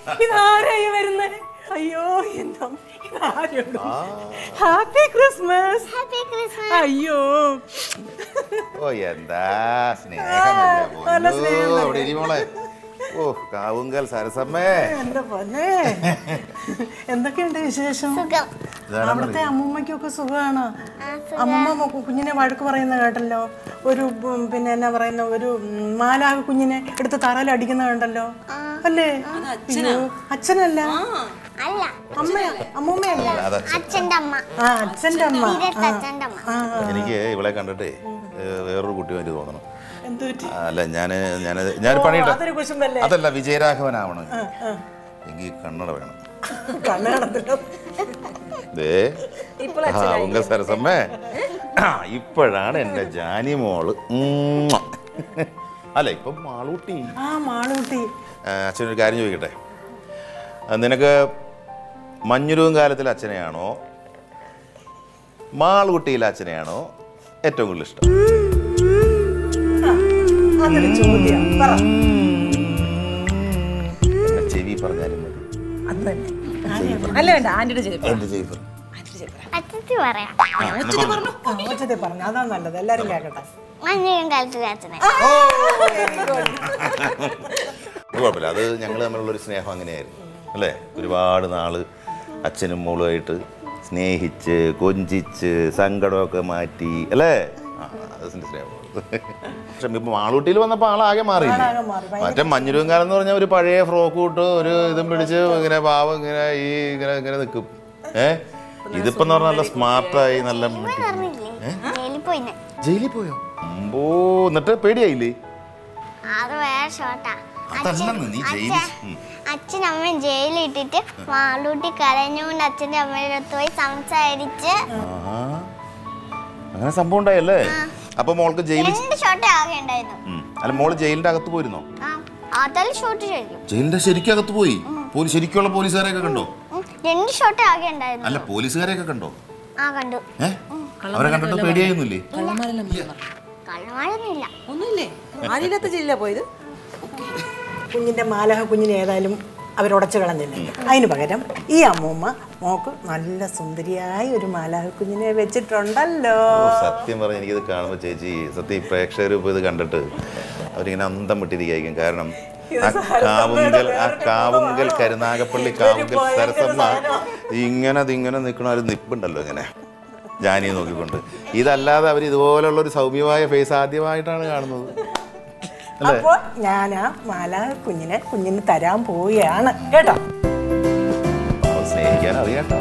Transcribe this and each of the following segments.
ഇതാരായി വരുന്നത് അയ്യോ എന്താ ഇതാരും ഹാപ്പി ക്രിസ്മസ് ഹാപ്പി ക്രിസ്മസ് അയ്യോ ഓ എന്താ സ്നേഹം നല്ല സ്നേഹം തന്നെ. അവിടെ ഇരി മോളെ ഓ കാവുങ്കൽ സരസമ്മേ എന്റെ പൊന്നെ എന്തൊക്കെയുണ്ട് വിശേഷം സുഖം ഇതാണ് അവിടുത്തെ അമ്മൂമ്മയ്ക്കൊക്കെ സുഖമാണ് അമ്മൂമ്മ മു- കുഞ്ഞിനെ വഴക്ക് പറയുന്ന കേട്ടല്ലോ ഒരു ഉം, പിന്നെ എന്നാ പറയുന്ന ഒരു ഉം, മാലാക കുഞ്ഞിനെ എടുത്ത് തറയിൽ അടിക്കുന്ന കണ്ടല്ലോ അല്ലേ അയ്യോ, അച്ഛനല്ല അല്ല അമ്മയാ അമ്മൂമ്മയല്ല അതാ അച്ഛന്റെ അമ്മ ആ അച്ഛന്റെ അമ്മ തീരത്ത് അച്ഛന്റെ അമ്മ ആ എനിക്ക് ഇവളെ കണ്ടിട്ടേ ഏ, വേറൊരു കുട്ടി വേണ്ടി തോന്നണം എന്ത് പറ്റി ആ, അല്ല ഞാന് ഞാനത് ഞാൻ പണിയിട്ട് അതൊരു കുശുമ്പല്ലേ അതല്ല വിജയരാഘവനാവണം എങ്കിൽ കണ്ണട വേണം കണ്ണ് കാണത്തില്ല ദേ കാവുങ്കൽ സരസമ്മേ ആ ഇപ്പോഴാണ് എൻ്റെ ജാനി മോള് ഉമ്മ. അല്ല ഇപ്പം മാളൂട്ടി ആ മാളൂട്ടി ആ, അച്ഛനൊരു കാര്യം ചോദിക്കട്ടെ ആ, നിനക്ക് മഞ്ഞുരുവും കാലത്തിൽ അച്ഛനെയാണോ മാളുകുട്ടിയിലെ അച്ഛനെയാണോ ഏറ്റവും കൂടുതൽ ഇഷ്ടം അതൊരു ചോദ്യം പറ എന്നെ ചെവി പറഞ്ഞാലും മതി അത് തന്നെ അല്ല വേണ്ട ആന്റിയുടെ ചെയ്തു എൻ്റെ ചെവി പറ. അച്ഛത്തി പറയാം ഒച്ചത്തെ പറഞ്ഞു അതാ നല്ലത് എല്ലാരും കേക്കട്ടെ മഞ്ഞയും കാലത്ത് അച്ഛനെ അത് കുഴപ്പമില്ല അത് ഞങ്ങൾ തമ്മിലുള്ള ഒരു സ്നേഹം അങ്ങനെയായിരുന്നു അല്ലേ ഒരുപാട് നാള് അച്ഛനും മോളുമായിട്ട് സ്നേഹിച്ച് കൊഞ്ചിച്ച് സങ്കടമൊക്കെ മാറ്റി അല്ലേ ആ, അതിന്റെ സ്നേഹം പക്ഷെ ഇപ്പൊ മാളൂട്ടിയിൽ വന്നപ്പോൾ ആളാകെ മാറിയില്ലേ ആളാകെ മാറി. ഭയങ്കര മറ്റേ മഞ്ഞുരുങ്കാലം എന്ന് പറഞ്ഞാൽ ഒരു പഴയ ഫ്രോക്ക് ഇട്ട് ഒരു ഇതും പിടിച്ച് ഇങ്ങനെ പാവം ഇങ്ങനെ ഈ ഇങ്ങനെ ഇങ്ങനെ നിൽക്കും ഏ ഇതിപ്പോ എന്ന് പറഞ്ഞാൽ നല്ല സ്മാർട്ടായി നല്ല മിടുക്കി. പറഞ്ഞില്ലേ ജയിലിൽ പോയിന്ന് ജയിലിൽ പോയോ അമ്പോ എന്നിട്ട് പേടിയായില്ലേ അത് വേറെ ഷോട്ടാ അതല്ലെന്ന് നീ ജയിലിൽ ഉം. അച്ഛൻ അമ്മയും ജയിലിൽ ഇട്ടിട്ട് മാളൂട്ടി കരഞ്ഞുകൊണ്ട് അച്ഛന്റെ അമ്മയുടെ അടുത്ത് പോയി സംസാരിച്ച് ആഹാ. അങ്ങനെ സംഭവം ഉണ്ടായല്ലേ അപ്പൊ മോൾക്ക് ജയിലിൽ രണ്ട് ഷോട്ടേ ആകെ ഉണ്ടായിരുന്നു ഉം. അല്ല മോള് ജയിലിന്റെ അകത്ത് പോയിരുന്നോ ആ അതിൽ ഷോട്ട് ശരിക്കും ജയിലിന്റെ ശരിക്കും അകത്ത് പോയി പോലീസ് ശരിക്കുള്ള പോലീസുകാരെയൊക്കെ കണ്ടോ ഉം, രണ്ട് ഷോട്ടേ ആകെ ഉണ്ടായിരുന്നു അല്ല പോലീസുകാരെയൊക്കെ കണ്ടോ ആ കണ്ടു ഏ അവരെ കണ്ടിട്ട് പേടിയായിരുന്നില്ലേ കള്ളമാരൊന്നുമില്ല ഒന്നുമില്ലേ ആരില്ലാത്ത ജില്ല പോയത് കുഞ്ഞിന്റെ മാലഹ കുഞ്ഞിനെ ഏതായാലും അവരുടച്ചു കളഞ്ഞില്ല അതിന് പകരം ഈ അമ്മൂമ്മ മോക്ക് നല്ല സുന്ദരിയായ ഒരു മാലാഹ കുഞ്ഞിനെ വെച്ചിട്ടുണ്ടല്ലോ ഓ, സത്യം പറഞ്ഞ എനിക്കിത് കാണുമ്പോൾ ചേച്ചി സത്യം ഈ പ്രേക്ഷകർ ഇപ്പോൾ ഇത് കണ്ടിട്ട് അവരിങ്ങനെ അന്തം വിട്ടിരിക്കും കാരണം ആ കാവുങ്കൽ ആ കാവുങ്കൽ കരുനാഗപ്പള്ളി കാവുങ്കൽ സരസമ്മ ഇങ്ങനെ ഇതിങ്ങനെ നിൽക്കണ ഒരു നിപ്പുണ്ടല്ലോ ഇങ്ങനെ ജാനിയെ നോക്കിക്കൊണ്ട് ഇതല്ലാതെ അവർ ഇതുപോലുള്ള ഒരു സൗമ്യമായ ഫേസ് ആദ്യമായിട്ടാണ് കാണുന്നത് അല്ലേ അപ്പൊ ഞാൻ ആ മാലാഹ കുഞ്ഞിനെ കുഞ്ഞിന് തരാൻ പോവുകയാണ് കേട്ടോ അവൻ സ്നേഹിക്കാൻ അറിയാട്ടോ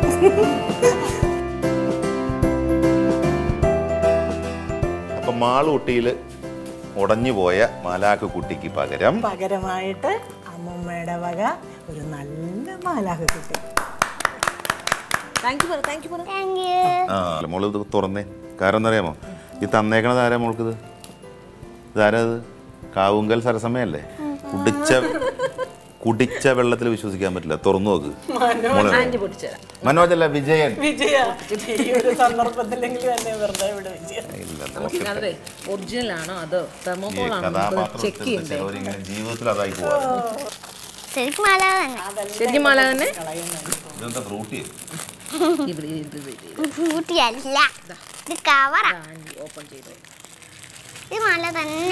അപ്പൊ മാളൂട്ടിയിൽ ഉടഞ്ഞു പോയ മാലാക്ക് കുട്ടിക്ക് പകരം പകരമായിട്ട് അമ്മൂമ്മയുടെ വക ഒരു നല്ല മാലാഹ കുട്ടി താങ്ക് യു പറ താങ്ക് യു പറ താങ്ക് യു ആ അല്ല, മോള് ഇത് തുറന്നേ കാരണം എന്താ അറിയാമോ ഈ തന്നേക്കണത് ആരാ മോൾക്കിത് ഇതാരാ ഇത് കാവുങ്കൽ സരസമയല്ലേ കുടിച്ച കുടിച്ച വെള്ളത്തിൽ വിശ്വസിക്കാൻ പറ്റില്ല തുറന്നു നോക്ക് മോളെ ആന്റി പൊട്ടിച്ചേരാം മനോജല്ല വിജയൻ വിജയ ഈ ഒരു സന്ദർഭത്തിലെങ്കിലും എന്നെ വെറുതെ ഇവിടെ വിജയ ഇല്ല, നമുക്ക് കാണതേ ഒറിജിനൽ ആണോ അതോ ഈ തെർമോകോൾ ആണോ കഥാപാത്രം ചെക്ക് ചെയ്യണ്ടേ ചിലവരിങ്ങനെ ജീവിതത്തിൽ അതായി പോവാ ശരിക്കും മാല തന്നെ ശരിക്കും മാല തന്നെ ഇതെന്താ ഫ്രൂട്ടി ഇവിടെ ഇത് ഇത് ഇത് ഫ്രൂട്ടിയല്ല ഇത് കവറാ ആന്റി ഓപ്പൺ ചെയ്തോ ഇത് മാല തന്നെ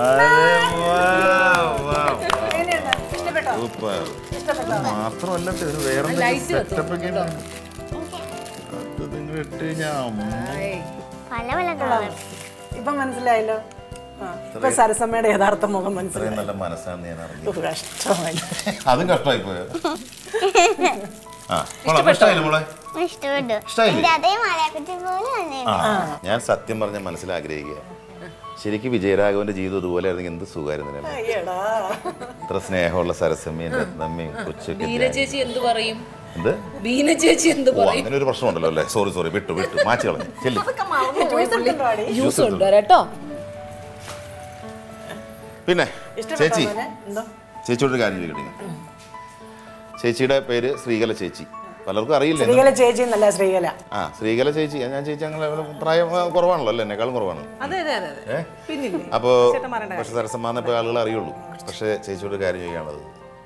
സൂപ്പർ മാത്രമല്ല ട്ടോ, ഇതിന് വേറെ ലൈറ്റ് സെറ്റപ്പ് ഒക്കെ ഉണ്ട്. അത് നിങ്ങൾ ഇട്ട് കഴിഞ്ഞാൽ പല പല കളർ ഇപ്പൊ മനസ്സിലായല്ലോ ആ, ഇപ്പൊ സരസമ്മയുടെ യഥാർത്ഥ മുഖം മനസ്സിലായി ഇത്രയും നല്ല മനസ്സാണ് ഞാൻ അറിഞ്ഞു ഒരു കഷ്ടമായി അതും കഷ്ടമായി പോയോ ആ കൊള്ളാം. ഇഷ്ടായില്ലേ മോളെ ഇഷ്ടപ്പെട്ടു ഇഷ്ടായില്ലേ? എന്റെ അതേ മാലക്കുട്ടി പോലെ തന്നെ ആ ഞാൻ സത്യം പറഞ്ഞ മനസ്സിലാഗ്രഹിക്കുക ശരിക്കും വിജയരാഘവന്റെ ജീവിതം ഇതുപോലെ ആയിരുന്നെങ്കിൽ എന്ത് സുഖമായിരുന്നു രമേ. അയ്യടാ ഇത്ര സ്നേഹമുള്ള സരസമ്മയും രത്നമ്മയും കൊച്ചൊക്കെ ബീന ചേച്ചി എന്ത് പറയും എന്ത് ബീന ചേച്ചി എന്ത് ഓ അങ്ങനെ ഒരു പ്രശ്നമുണ്ടല്ലോ അല്ലേ സോറി സോറി വിട്ടു വിട്ടു മാറ്റി കളഞ്ഞു ചെല്ലി ജ്യൂസ് കൊണ്ടുവരാട്ടോ പിന്നെ ചേച്ചി മോനെ? എന്തോ ചേച്ചിയോട് ഒരു കാര്യം ചോദിക്കട്ടെ ഞാൻ. ചേച്ചിയുടെ പേര് ശ്രീകല ചേച്ചി പലർക്കും അറിയില്ല ശ്രീകല ചേച്ചി എന്നല്ല ശ്രീകല ആ ശ്രീകല ചേച്ചി ഞാൻ ചേച്ചി അങ്ങനെ പ്രായം ആ, കുറവാണല്ലോ അല്ലേ എന്നെക്കാളും കുറവാണ് അതെ അതെ അതെ അതെ ഏ പിന്നില്ലേ അപ്പോ പക്ഷെ സരസമ്മാന്ന് ഇപ്പോൾ ആളുകൾ അറിയുള്ളൂ പക്ഷേ ചേച്ചിയോട് ഒരു കാര്യം ചോദിക്കാനുള്ളത്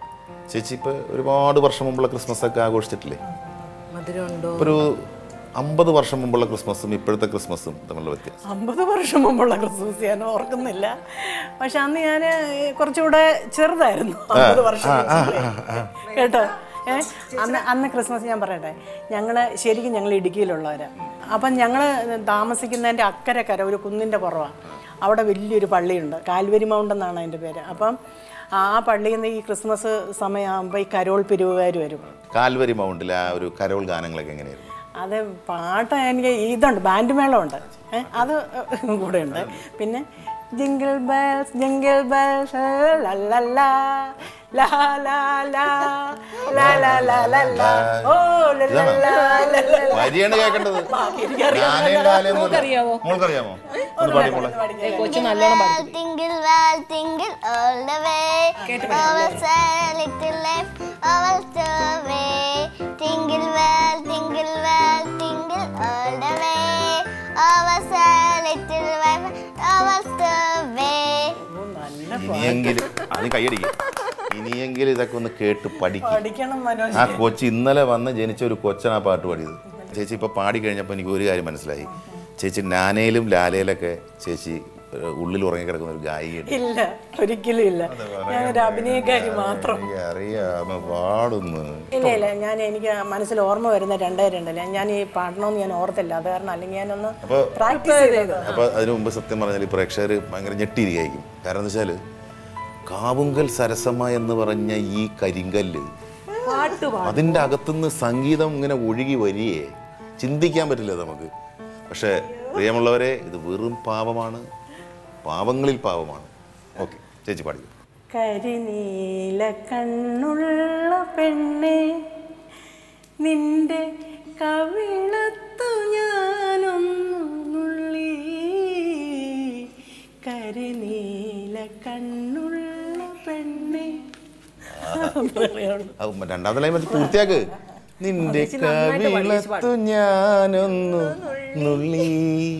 ചേച്ചി ഇപ്പോൾ ഒരുപാട് വർഷം മുമ്പുള്ള ക്രിസ്മസ് ഒക്കെ ആഘോഷിച്ചിട്ടില്ലേ മധുരം ഉണ്ടോ ഒരു അമ്പത് വർഷം മുമ്പുള്ള ക്രിസ്മസും ഇപ്പോഴത്തെ ക്രിസ്മസും തമ്മിലുള്ള വ്യത്യാസം അമ്പത് വർഷം മുമ്പുള്ള ക്രിസ്മസ് ഞാൻ ഓർക്കുന്നില്ല പക്ഷെ അന്ന് ഞാൻ കുറച്ചുകൂടെ ചെറുതായിരുന്നു അമ്പത് വർഷം മുമ്പേ. കേട്ടോ ഏ അന്ന് അന്ന് ക്രിസ്മസ് ഞാൻ പറയട്ടെ ഞങ്ങൾ ശരിക്കും ഞങ്ങൾ ഇടുക്കിയിലുള്ളവരാ അപ്പം ഞങ്ങൾ താമസിക്കുന്നതിൻ്റെ അക്കരെ കര ഒരു കുന്നിൻ്റെ പുറമാണ് അവിടെ വലിയൊരു പള്ളിയുണ്ട് കാൽവരി മൗണ്ട് എന്നാണ് അതിൻ്റെ പേര് അപ്പം ആ പള്ളിയിൽ നിന്ന് ഈ ക്രിസ്മസ് സമയമാകുമ്പോൾ ഈ കരോൾ പിരിവുകാർ വരും കാൽവരി മൗണ്ടിൽ ആ ഒരു കരോൾ ഗാനങ്ങളൊക്കെ എങ്ങനെയായിരുന്നു അത് പാട്ട് എനിക്ക് ഇതുണ്ട് ബാൻഡ് മേളമുണ്ട് ഏ, അത് കൂടെ ഉണ്ട് പിന്നെ ജിങ്കിൾ ബെൽസ് ജിങ്കിൾ ബെൽസ് ലല്ലല്ലാ ലാ ലാ ലാ ലാ ലാ ലാ ലാ ലാ ഓ ലല്ലല്ലാ ലല്ലല്ലാ. വരിയാണ് കേൾക്കേണ്ടത് ഞാനേ ലാലേന്ന് പറഞ്ഞു. മോൾക്കറിയാമോ ഒന്ന് പാടി മോളെ ഏ, കൊച്ചു നല്ലോണം പാടി Tingle well, tingle all the way. Our sad little life, our way. Tingle well, tingle well, tingle all the way. Our sad little life, our way. ഓ, നല്ല ഇനിയെങ്കിലും അത് കൈയടിക്കും ഇനിയെങ്കിലും ഇതൊക്കെ ഒന്ന് കേട്ട് പഠിക്കും പഠിക്കണം മനോജ് ആ കൊച്ചി ഇന്നലെ വന്ന് ജനിച്ച ഒരു കൊച്ചൻ ആ പാട്ട് പാടിയത് ചേച്ചി ഇപ്പോൾ പാടി കഴിഞ്ഞപ്പോൾ എനിക്ക് ഒരു കാര്യം മനസ്സിലായി ചേച്ചി നാനയിലും ലാലയിലൊക്കെ ചേച്ചി ഏഹ്, ഉള്ളിൽ ഉറങ്ങിക്കിടക്കുന്ന ഒരു ഗായികയുണ്ട് ഇല്ല ഒരിക്കലും ഇല്ല ഞാനൊരു അഭിനയക്കാരി മാത്രം എനിക്ക് അറിയാം പാടുന്നു ഇല്ല ഇല്ല ഞാൻ എനിക്ക് മനസ്സിൽ ഓർമ്മ വരുന്ന രണ്ടേ രണ്ടല്ല ഞാൻ ഈ പാടണമെന്ന് ഞാൻ ഓർത്തില്ല അത് കാരണം അല്ലെങ്കിൽ ഞാനൊന്ന് അപ്പോൾ പ്രാക്ടീസ് ചെയ്തത് അപ്പോൾ അതിനു മുമ്പ് സത്യം പറഞ്ഞാൽ ഈ പ്രേക്ഷകർ ഭയങ്കര ഞെട്ടിയിരിക്കും കാരണം എന്താ വെച്ചാൽ കാവുങ്കൽ സരസമ്മ എന്ന് പറഞ്ഞ ഈ കരിങ്കല്ല് പാട്ട് പാടും അതിൻ്റെ അകത്തുനിന്ന് സംഗീതം ഇങ്ങനെ ഒഴുകി വരികയെ ചിന്തിക്കാൻ പറ്റില്ല നമുക്ക് പക്ഷേ പ്രിയമുള്ളവരെ ഇത് വെറും പാവമാണ് പാവങ്ങളിൽ പാവമാണ് ഓക്കെ ചേച്ചി പാടി കരിനീല കണ്ണുള്ള പെണ്ണെ നിന്റെ കവിളത്തു ഞാനൊന്നു നുള്ളി കരിനീല കണ്ണുള്ള പെണ്ണെ അത് രണ്ടാമത്തെ ലൈൻ വെച്ച് പൂർത്തിയാക്ക് നിന്റെ കവിളത്തു ഞാനൊന്നു നുള്ളി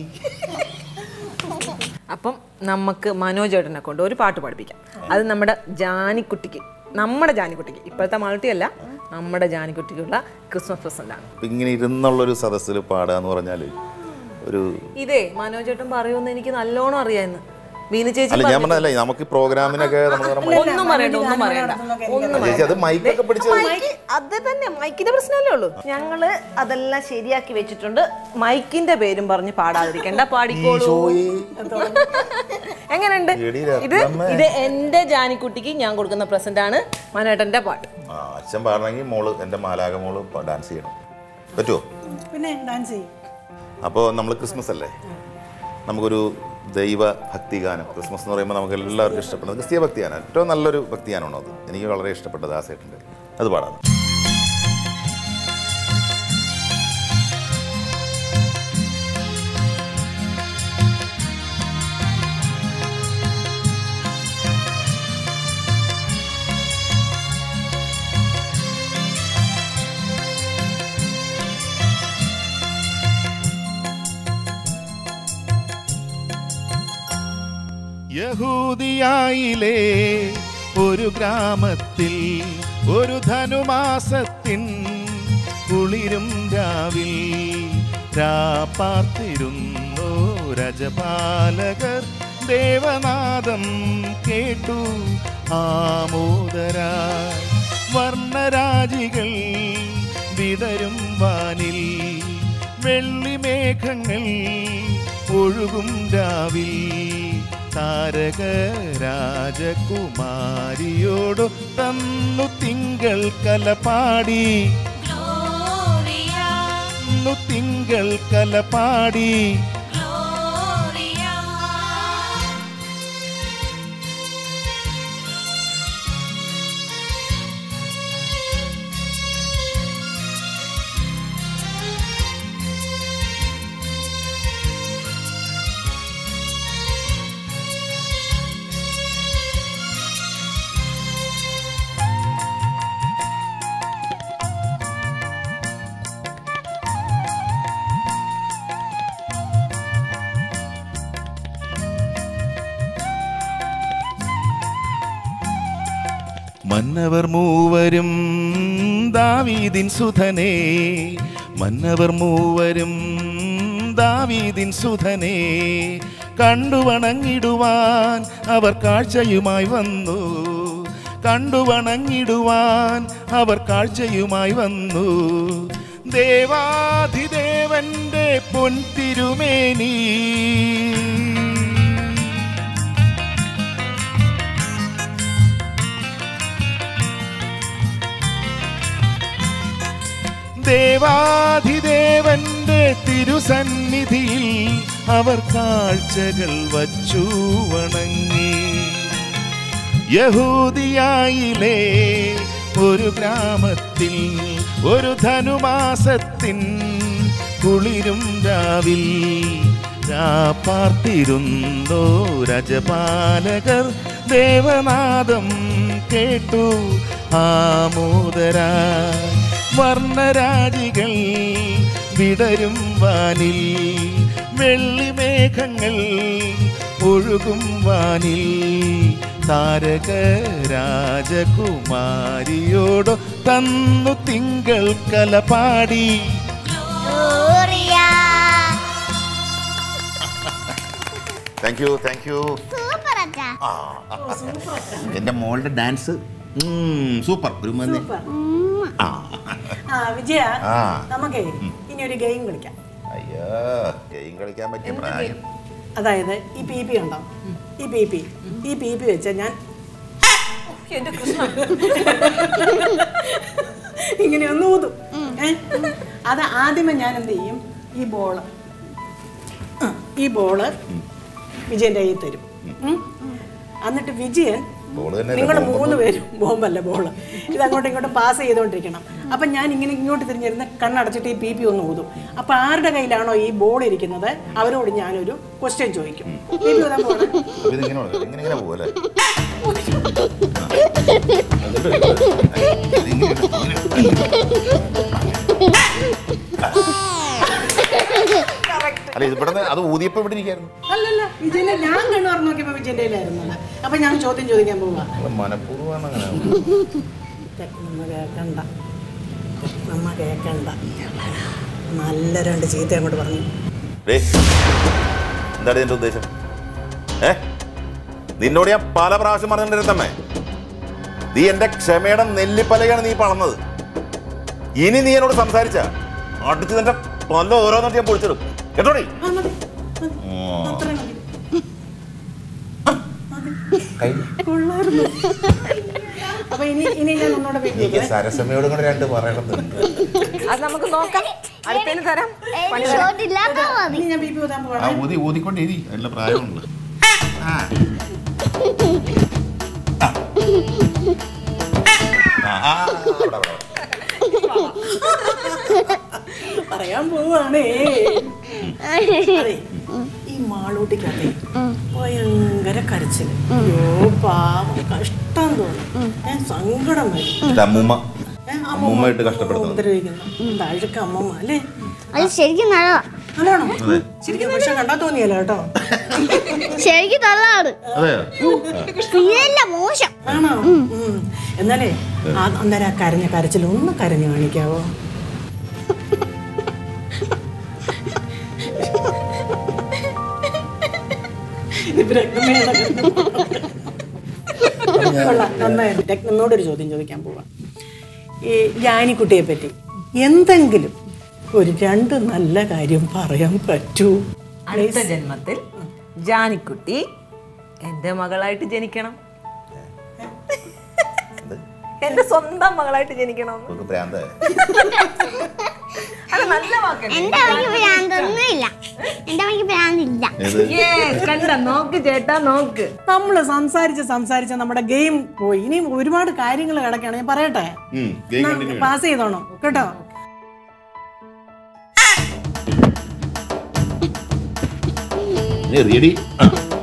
അപ്പം നമുക്ക് മനോജേട്ടനെ കൊണ്ട് ഒരു പാട്ട് പഠിപ്പിക്കാം അത് നമ്മുടെ ജാനിക്കുട്ടിക്ക് നമ്മുടെ ജാനിക്കുട്ടിക്ക് ഇപ്പോഴത്തെ മാൾട്ടിയല്ല നമ്മുടെ ജാനിക്കുട്ടിക്കുള്ള ക്രിസ്മസ് പ്രസന്റ് ആണ് ഇപ്പൊ ഇങ്ങനെ ഇരുന്നുള്ളൊരു സദസ്സിൽ പാടുക എന്ന് പറഞ്ഞാൽ ഒരു ഇതേ മനോജേട്ടൻ പറയുമെന്ന് എനിക്ക് നല്ലോണം അറിയാമെന്ന് വീണു ചേച്ചി അല്ല ഞാൻ പറഞ്ഞല്ലേ നമുക്ക് ഈ പ്രോഗ്രാമിനൊക്കെ നമ്മൾ ഒന്നും പറയണ്ട ഒന്നും പറയണ്ട ഒന്നും ചേച്ചി അത് മൈക്കൊക്കെ പിടിച്ച് മൈക്ക് അത് തന്നെ മൈക്കിന്റെ പ്രശ്നമല്ലേ ഉള്ളൂ ഞങ്ങള് അതെല്ലാം ശരിയാക്കി വെച്ചിട്ടുണ്ട് മൈക്കിന്റെ പേരും പറഞ്ഞ് പാടാതിരിക്കണ്ട പാടിക്കോളൂ എങ്ങനെയുണ്ട് എടി ഇത് രത്നമ്മേ. ഇത് എന്റെ ജാനിക്കുട്ടിക്ക് ഞാൻ കൊടുക്കുന്ന പ്രസന്റ് ആണ് മനേട്ടന്റെ പാട്ട് ആ അച്ഛൻ പാടണമെങ്കിൽ മോള് എൻ്റെ മാലാക മോള് ഡാൻസ് ചെയ്യണം പറ്റുമോ പിന്നെ ഡാൻസ് ചെയ്യും അപ്പോൾ നമ്മൾ ക്രിസ്മസ് അല്ലേ നമുക്കൊരു ദൈവ ഭക്തിഗാനം ക്രിസ്മസ് എന്ന് പറയുമ്പോൾ നമുക്ക് എല്ലാവർക്കും ഇഷ്ടപ്പെടുന്നത് ക്രിസ്തീയ ഭക്തിഗാനം ഏറ്റവും നല്ലൊരു ഭക്തിഗാനമാണോ അത് എനിക്ക് വളരെ ഇഷ്ടപ്പെട്ടത് ആ സേട്ടിൻ്റെ അത് പാടാം യഹൂദിയായിലെ ഒരു ഗ്രാമത്തിൽ ഒരു ധനുമാസത്തിൻ കുളിരും രാവിൽ രാപ്പാർത്തിരുന്നു രജപാലകർ ദേവനാദം കേട്ടു ആമോദരായി വർണ്ണരാജികൾ വിടരും വാനിൽ വെള്ളിമേഘങ്ങൾ ഒഴുകും രാവിൽ താരക രാജകുമാരിയോടു തന്നു തിങ്കൾ കലപാടി തന്നു തിങ്കൾ കലപാടി മന്നവർ മൂവരും ദാവീദിൻ സുധനേ മന്നവർ മൂവരും ദാവീദിൻ സുധനേ കണ്ടുവണങ്ങിടുവാൻ അവർ കാഴ്ചയുമായി വന്നു കണ്ടുവണങ്ങിടുവാൻ അവർ കാഴ്ചയുമായി വന്നു ദേവാധിദേവന്റെ പൊൻതിരുമേനി ദേവാധിദേവന്റെ തിരുസന്നിധിയിൽ അവർ കാഴ്ചകൾ വച്ചു വണങ്ങി യഹൂദിയായിലെ ഒരു ഗ്രാമത്തിൽ ഒരു ധനുമാസത്തിൻ കുളിരും രാവിൽ പാർത്തിരുന്നോ രജപാലകർ ദേവനാദം കേട്ടു ആമോദര വർണ്ണരാജികൾ വിടരും വാനിൽ വെള്ളിമേഘങ്ങൾ ഒഴുകും വാനിൽ താരക രാജകുമാരിയോടോ തന്നു തിങ്കൾ കലപാടി Gloria. Thank you thank you super അച്ഛാ എൻ്റെ മോളുടെ ഡാൻസ് സൂപ്പർ ഒരു മന്ദി ആ ആ വിജയ ആ. നമുക്കേ ഇനി ഒരു ഗെയിം കളിക്കാം അയ്യോ ഗെയിം കളിക്കാൻ പറ്റിയ പ്രായം അതായത് ഈ പി പി ഉണ്ടോ ഈ പി പി ഈ പി പി വെച്ച ഞാൻ എന്റെ കൃഷ്ണ ഇങ്ങനെ ഒന്ന് ഊതും ഏ? അത് ആദ്യമേ ഞാൻ എന്ത് ചെയ്യും ഈ ബോള് ആ, ഈ ബോള് വിജയന്റെ കയ്യിൽ തരും ഉം. എന്നിട്ട് വിജയൻ ബോള് തന്നെ നിങ്ങൾ ബോംബ് മൂന്ന് പേരും ബോംബല്ല ബോള് ഇത് അങ്ങോട്ടും ഇങ്ങോട്ടും പാസ് ചെയ്തുകൊണ്ടിരിക്കണം അപ്പൊ ഞാൻ ഇങ്ങനെ ഇങ്ങോട്ട് തിരിഞ്ഞിരുന്ന് കണ്ണടച്ചിട്ട് ഈ പി പി ഒന്ന് ഊതും അപ്പൊ ആരുടെ കയ്യിലാണോ ഈ ബോൾ ഇരിക്കുന്നത് അവരോട് ഞാനൊരു ക്വസ്റ്റ്യൻ ചോദിക്കും പി പി ഊതാൻ പോണേ അപ്പൊ ഇതിങ്ങനെ കൊടുക്കാം. ഇങ്ങനെ ഇങ്ങനെ പോവല്ലേ അല്ല ഇത് ഇവിടെ അത് ഊതിയപ്പോ ഇവിടെ ഇരിക്കായിരുന്നു അല്ലല്ല വിജയനെ ഞാൻ കണ്ണു പറഞ്ഞു നോക്കിയപ്പോ വിജയന്റെ കയ്യിലായിരുന്നത് അപ്പൊ ഞാൻ ചോദ്യം ചോദിക്കാൻ പോവാ അത് മനഃപൂർവ്വമാണ് അങ്ങനെ നമ്മ കേക്കണ്ട നമ്മ കേക്കണ്ട നല്ല രണ്ട് ചീത്ത അങ്ങോട്ട് പറഞ്ഞു ഡേയ്, എന്താണ് നിന്റെ ഉദ്ദേശം ഏ നിന്നോട് ഞാൻ പല പ്രാവശ്യം പറഞ്ഞിട്ടുണ്ടമ്മേ നീ എന്റെ ക്ഷമയുടെ നെല്ലിപ്പലയാണ് നീ പളന്നത് ഇനി നീ എന്നോട് സംസാരിച്ച അടുത്ത് നിന്റെ പല ഓരോന്നിട്ട് ഞാൻ പൊളിച്ചിടും കേട്ടോടി ആ മതി മതി. അത്രയും മതി കൊള്ളായിരുന്നു അപ്പൊ ഇനി ഇനി ഞാൻ ഒന്നുകൂടെ എനിക്ക് വെക്കും സരസമ്മയോട് കൂടെ രണ്ട് പറയണമെന്നുണ്ട് അത് നമുക്ക് നോക്കാം അടുത്തതിന് തരാം പണി തരാം ഷോട്ട് ഇല്ലാത്ത മതി ഇനി ഞാൻ ബി പി ഊതാൻ ആ പോവാണ് ഊതി ഊതിക്കൊണ്ടിരി നല്ല പ്രായമുണ്ട് ആ. ആ. ആ, ആ, അവിടെ, അവിടെ. പറയാൻ പോവാണേ അതെ ഈ മാളൂട്ടിക്കകത്തെ ഭയങ്കര കരച്ചില് അയ്യോ പാവം കഷ്ടം തോന്നും ഏ, സങ്കടം വരും ഇത് അമ്മൂമ്മ ഏ, അമ്മൂമ്മയായിട്ട് കഷ്ടപ്പെടുത്തുന്നു. ഉപദ്രവിക്കുന്നു തഴുക്ക അമ്മമ്മ അല്ലേ അത് ശരിക്കും നല്ലതാ നല്ലതാണോ അതെ ശരിക്കും പക്ഷെ കണ്ടാ തോന്നിയല്ലോ കേട്ടോ ശരിക്കും നല്ലതാണ് അതെയോ പിന്നല്ല മോശം ആണോ ഉം. എന്നാലേ ആ അന്നേരം ആ കരഞ്ഞ കരച്ചിൽ ഒന്ന് കരഞ്ഞു കാണിക്കാവോ ഇതിപ്പോ രത്നമ്മേ എന്ന കരഞ്ഞു. കൊള്ളാം, നന്നായിരുന്നു രത്നമ്മയോടൊരു ചോദ്യം ചോദിക്കാൻ പോവാം ഈ ജാനിക്കുട്ടിയെ പറ്റി എന്തെങ്കിലും ഒരു രണ്ട് നല്ല കാര്യം പറയാൻ പറ്റൂ അടുത്ത ജന്മത്തിൽ ജാനിക്കുട്ടി എന്റെ മകളായിട്ട് ജനിക്കണം എന്റെ സ്വന്തം മകളായിട്ട് ജനിക്കണം ഒരു പ്രാന്ത അല്ല നല്ല വാക്കല്ലേ എന്റെ അമ്മയ്ക്ക് ഭ്രാന്തൊന്നും ഇല്ല എന്റെ അമ്മയ്ക്ക് ഭ്രാന്തില്ല ഏത് Yes, കണ്ട നോക്ക് ചേട്ടാ നോക്ക് നമ്മൾ സംസാരിച്ച് സംസാരിച്ച് നമ്മുടെ ഗെയിം പോയി ഇനി ഒരുപാട് കാര്യങ്ങൾ കിടക്കുകയാണ് ഞാൻ പറയട്ടെ ഉം, game continue ചെയ്യണം. പാസ് ചെയ്തോണം കേട്ടോ നീ ready? ആ.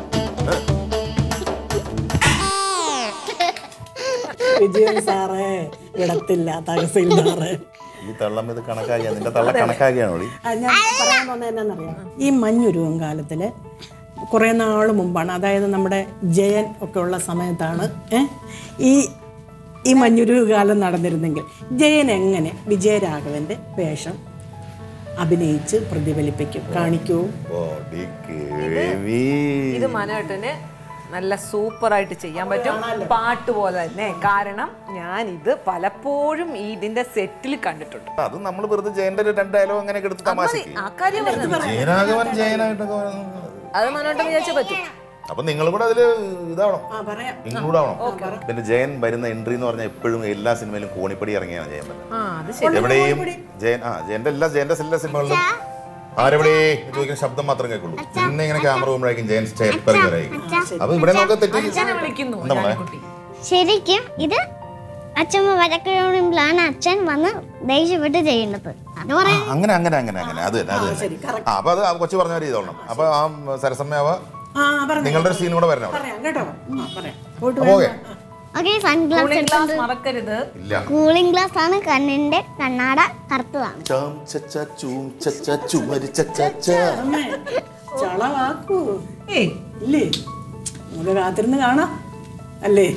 വിജയൻ സാറേ വിടത്തില്ല തഹസിൽദാറ് ഈ തള്ളം ഇത് കണക്കാക്കിയ നിന്റെ തള്ള കണക്കാക്കിയാണോ ആ, ഞാൻ പറയാൻ വന്നത് എന്നാന്നറിയാം ഈ മഞ്ഞുരുവൻ കാലത്തില് കുറേ നാൾ മുമ്പാണ് അതായത് നമ്മുടെ ജയൻ ഒക്കെ ഉള്ള സമയത്താണ് ഏ, ഈ ഈ മഞ്ഞുരുക കാലം നടന്നിരുന്നെങ്കിൽ ജയൻ എങ്ങനെ വിജയരാഘവന്റെ വേഷം അഭിനയിച്ച് പ്രതിഫലിപ്പിക്കും കാണിക്കൂ ബോഡി കേവി ഇത് മനോട്ടന് നല്ല സൂപ്പറായിട്ട് ചെയ്യാൻ പറ്റും പാട്ട് പോലെ തന്നെ കാരണം ഞാൻ ഇത് പലപ്പോഴും ഈ ഇതിന്റെ സെറ്റിൽ കണ്ടിട്ടുണ്ട് അത് നമ്മൾ വെറുതെ ജയന്റെ ഒരു രണ്ട് ഡയലോഗ് അങ്ങനെ എടുത്ത് തമാശക്ക് ആ കാര്യം പറഞ്ഞത് ജയരാഘവൻ ജയനായിട്ടൊക്കെ വരുന്നത്. അത് മനോട്ടം വിചാരിച്ചാൽ പറ്റും അപ്പൊ നിങ്ങളും കൂടെ അതില് ഇതാവണം ആ പറയാം ഇൻക്ലൂഡ് ആവണം പിന്നെ ജയൻ വരുന്ന എൻട്രി എന്ന് പറഞ്ഞാൽ എപ്പോഴും എല്ലാ സിനിമയിലും കോണിപ്പടി ഇറങ്ങിയാണ് ജയൻ വരുന്നത് ആ അത് ശരി എവിടെയും ജയൻ ആ ജയന്റെ എല്ലാ ജയന്റെ എല്ലാ സിനിമകളിലും ആരെവിടെ ചോദിക്കുന്ന ശബ്ദം മാത്രം കേൾക്കുള്ളൂ പിന്നെ ഇങ്ങനെ ക്യാമറ പോകുമ്പോഴേക്കും ജയൻ സ്റ്റേപ്പ് ഇറങ്ങി അപ്പൊ ഇവിടെ നമുക്ക് തെറ്റി അച്ഛനെ വിളിക്കുന്നു എന്താ മോളെ? ജാനിക്കുട്ടി. ശരിക്കും ഇത് അച്ഛമ്മ വരക്കുമ്പോഴാണ് അച്ഛൻ വന്ന് ദേഷ്യപ്പെട്ട് ചെയ്യുന്നത് അത് ആ, പറയാം അങ്ങനെ അങ്ങനെ അങ്ങനെ അങ്ങനെ അത് തന്നെ അത് തന്നെ ആ അപ്പൊ അത് ആ കൊച്ചു പറഞ്ഞ പോലെ ചെയ്തോളണം അപ്പൊ ആ സരസമ്മയാവ ആ പറഞ്ഞു നിങ്ങളുടെ ഒരു സീൻ കൂടെ വരണം അവിടെ പറയാം കേട്ടോ ആ പറയാം പോയിട്ട് അപ്പൊ okay okay sunglass cooling glass മറക്കരുത് ഇല്ല കൂളിംഗ് ഗ്ലാസ് ആണ് കണ്ണിന്റെ കണ്ണാട കറുത്തതാണ് ചാം ചച്ച ചൂം ചച്ച ചുമരി ചച്ച ച. അമ്മേ ചളവാക്കൂ ഏയ് ഇല്ലേ നമുക്ക് കാത്തിരുന്ന് കാണാം അല്ലേ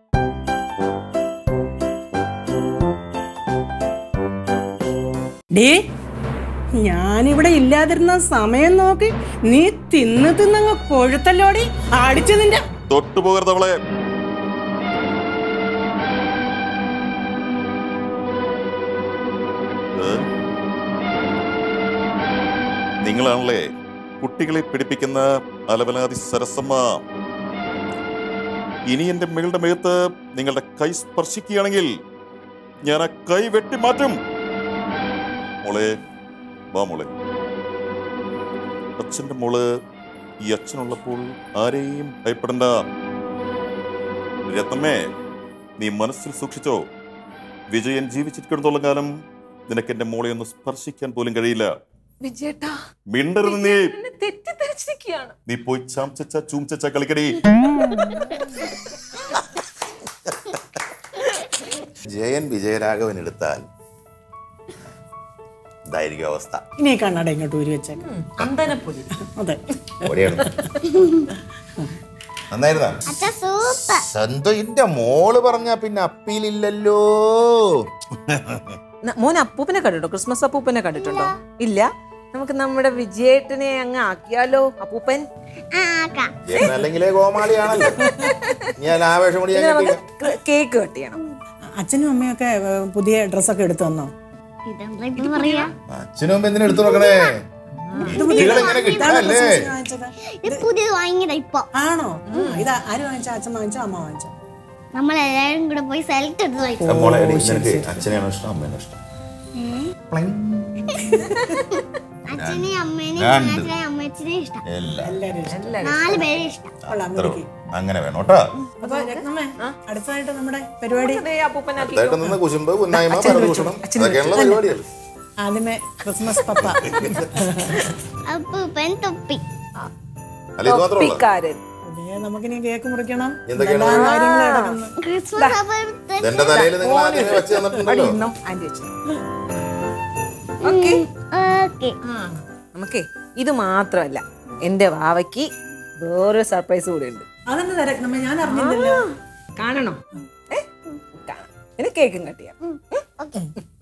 ഡേ ഞാനിവിടെ ഇല്ലാതിരുന്ന സമയം നോക്കി നീ തിന്ന് തിന്നങ്ങ് കൊഴുത്തല്ലോടി അടിച്ചു നിന്റെ തൊട്ടു പോകരുതവളെ നിങ്ങളാണല്ലേ കുട്ടികളെ പിടിപ്പിക്കുന്ന അലവലാതി സരസമ്മ ഇനി എന്റെ മകളുടെ മേത്ത് നിങ്ങളുടെ കൈ സ്പർശിക്കുകയാണെങ്കിൽ ഞാൻ ആ കൈ വെട്ടി മാറ്റും മോളെ വാ മോളെ അച്ഛന്റെ മോള് ഈ അച്ഛനുള്ളപ്പോൾ ആരെയും ഭയപ്പെടണ്ട രത്നമ്മേ നീ മനസ്സിൽ സൂക്ഷിച്ചോ വിജയൻ ജീവിച്ചിരിക്കുന്നിടത്തോളം കാലം നിനക്ക് എന്റെ മോളെ ഒന്ന് സ്പർശിക്കാൻ പോലും കഴിയില്ല വിജയേട്ടാ മിണ്ടരുത് നീ എന്നെ തെറ്റിദ്ധരിച്ചിരിക്കുകയാണ് നീ പോയി ചാംചച്ച ചൂംചച്ച കളിക്കടി ജയൻ വിജയരാഘവൻ എടുത്താൽ ഇതായിരിക്കും അവസ്ഥ ഇനി ഈ കണ്ണട ഇങ്ങോട്ട് ഊരി വെച്ചേക്കാം അന്തനപ്പൊടി അതെ ഓടിയാണ് നന്നായിരുന്നാ അച്ഛ സൂപ്പർ സന്തോഷിന്റെ മോള് പറഞ്ഞ പിന്നെ അപ്പീലില്ലല്ലോ ന- മോൻ അപ്പൂപ്പനെ കണ്ടിട്ടോ ക്രിസ്മസ് അപ്പൂപ്പനെ കണ്ടിട്ടുണ്ടോ ഇല്ല നമുക്ക് നമ്മുടെ വിജയേട്ടനെ അങ്ങ് ആക്കിയാലോ അപ്പൂപ്പൻ ആ ആക്കാം ജയൻ അല്ലെങ്കിലേ കോമാളിയാണല്ലോ ഞാൻ ആവേശം കൂടി ഞാൻ ഇന്ന് നമുക്ക് കെട്ടിക്കാം. ക- കേക്ക് കട്ട് ചെയ്യണം അച്ഛനും അമ്മയൊക്കെ ഏ, പുതിയ ഡ്രസ്സൊക്കെ എടുത്തു തന്നോ ഇതെന്താ ഇത് പറയാ അച്ഛനും അമ്മ എന്തിനാ എടുത്തു നോക്കണേ കുട്ടികളെ ഇങ്ങനെ കിട്ടാല്ലേ വാങ്ങിച്ചത് ഇത് പുതിയത് വാങ്ങിയതാ ഇപ്പൊ ആണോ ആ, ഇത് ആര് വാങ്ങിച്ച അച്ഛൻ വാങ്ങിച്ചോ അമ്മ വാങ്ങിച്ചോ നമ്മൾ എല്ലാരും കൂടെ പോയി സെലക്ട് എടുത്ത് വായിച്ചു മോളെ എടി, നിനക്ക് അച്ഛനെയാണോ ഇഷ്ടം അമ്മേനോ ഇഷ്ടം പ്ലിങ്. അച്ഛനെയും അമ്മേനെയും രണ്ട്. അച്ഛനെയും അമ്മച്ചിനെയും ഇഷ്ടം എല്ലാം എല്ലാരും ഇഷ്ടം. നാല് പേരെ ഇഷ്ടം കൊള്ളാം അത്രേ മിടുക്കി. ഉള്ളൂ. അങ്ങനെ വേണം കേട്ടോ അപ്പൊ രത്നമ്മേ അടുത്തതായിട്ട് നമ്മുടെ പരിപാടി ദേ അപ്പൂപ്പനാക്കി അടുത്തായിട്ട് നിന്ന് കുശുമ്പ് കുന്നായ്മ പരദൂഷണം അതൊക്കെയാണുള്ള പരിപാടികൾ ആദ്യമേ ക്രിസ്മസ് പപ്പ അപ്പൂപ്പൻ തൊപ്പി അല്ല ഇത് മാത്രമല്ല തൊപ്പിക്കാരൻ അതേ നമുക്കിനി കേക്ക് മുറിക്കണം എന്തൊക്കെയാണ് എല്ലാ കാര്യങ്ങളും നടക്കുന്നു ക്രിസ്മസ് അപ്പൂപ്പൻ ഇതെന്റെ തലയിൽ നിങ്ങൾ ആദ്യമേ വെച്ച് തന്നിട്ടുണ്ടല്ലോ ഇന്നും ആന്റി വെച്ചു ഓക്കെ ഓക്കെ നമുക്കേ ഇത് മാത്രമല്ല എന്റെ വാവയ്ക്ക് വേറൊരു സർപ്രൈസ് കൂടെ ഉണ്ട് അതെന്നെ തരാം നമ്മ ഞാൻ അറിഞ്ഞില്ലല്ലോ കാണണോ ഏ കാണാം ഇനി കേക്കും കട്ട് ചെയ്യാം okay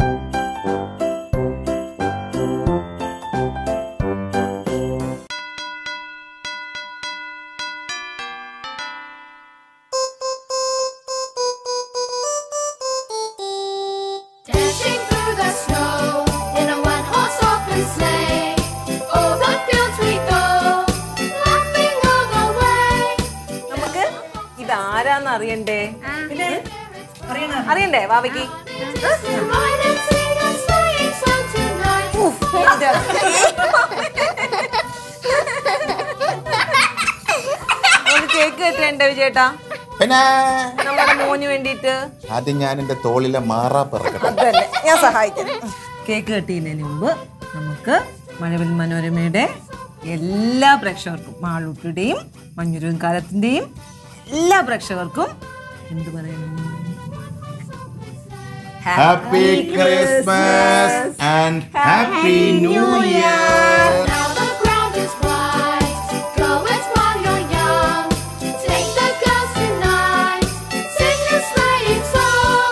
Dashing through the snow in a one-horse open sleigh. O'er the fields we go, laughing all the way. നമുക്ക് ഇത് ആരാന്ന് അറിയണ്ടേ പിന്നെ അറിയണോ അറിയണ്ടേ വാവയ്ക്ക് Ride and sing a sleighing song tonight. ഒരു കേക്ക് കെട്ടേണ്ടേ വിജയേട്ടാ പിന്നെ നമ്മുടെ മോന് വേണ്ടിയിട്ട് ആദ്യം ഞാൻ എന്റെ തോളിലെ മാറാ പിറക്കട്ടെ അതല്ലേ ഞാൻ സഹായിക്കാം കേക്ക് കെട്ടിയതിന് മുമ്പ് നമുക്ക് മഴവിൽ മനോരമയുടെ എല്ലാ പ്രേക്ഷകർക്കും മാളൂട്ടിയുടെയും മഞ്ഞുരുവും കാലത്തിന്റെയും എല്ലാ പ്രേക്ഷകർക്കും എന്ത് പറയണം happy Christmas and happy new year Now the ground is white. Go as while you're young. Take the girls tonight. Sing a sleighing song.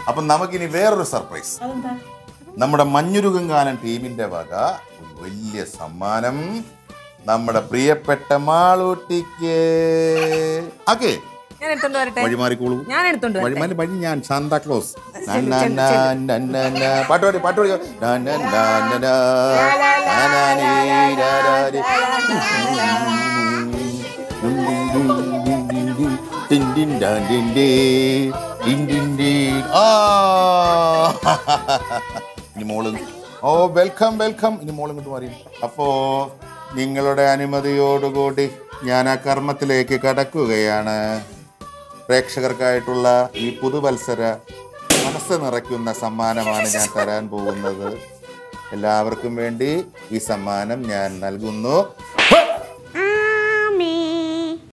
അപ്പം നമുക്കിനി വേറൊരു സർപ്രൈസ് നമ്മുടെ മഞ്ഞുരുകങ്കാലം ടീമിന്റെ വക ഒരു വലിയ സമ്മാനം നമ്മുടെ പ്രിയപ്പെട്ട മാളൂട്ടിക്ക് ഓക്കെ ഞാൻ എടുത്തോണ്ട് വരട്ടെ വഴിമാറിക്കോളൂ ഞാൻ എടുത്തോണ്ട് വരട്ടെ വഴിമാറി വഴി ഞാൻ സാന്താക്ലോസ് പാട്ടുപാടി പാട്ടുപാടി നാ, നാ, നാ, നാ, നാ. നാ, നാ, നീ, രാ, രാ, രി. ടിൻ, ടിൻ, ഡാ, ടിൻ, ഡേ. ടിൻ, ടിൻ, ഡേ. ആ. ഇനി മോള് ഓ വെൽക്കം വെൽക്കം ഇനി മോളും ഇങ്ങോട്ട് മാറി അപ്പോ നിങ്ങളുടെ അനുമതിയോടുകൂടി ഞാൻ ആ കർമ്മത്തിലേക്ക് കടക്കുകയാണ് പ്രേക്ഷകർക്കായിട്ടുള്ള ഈ പുതുവത്സര മനസ്സ് നിറയ്ക്കുന്ന സമ്മാനമാണ് ഞാൻ തരാൻ പോകുന്നത് എല്ലാവർക്കും വേണ്ടി ഈ സമ്മാനം ഞാൻ നൽകുന്നു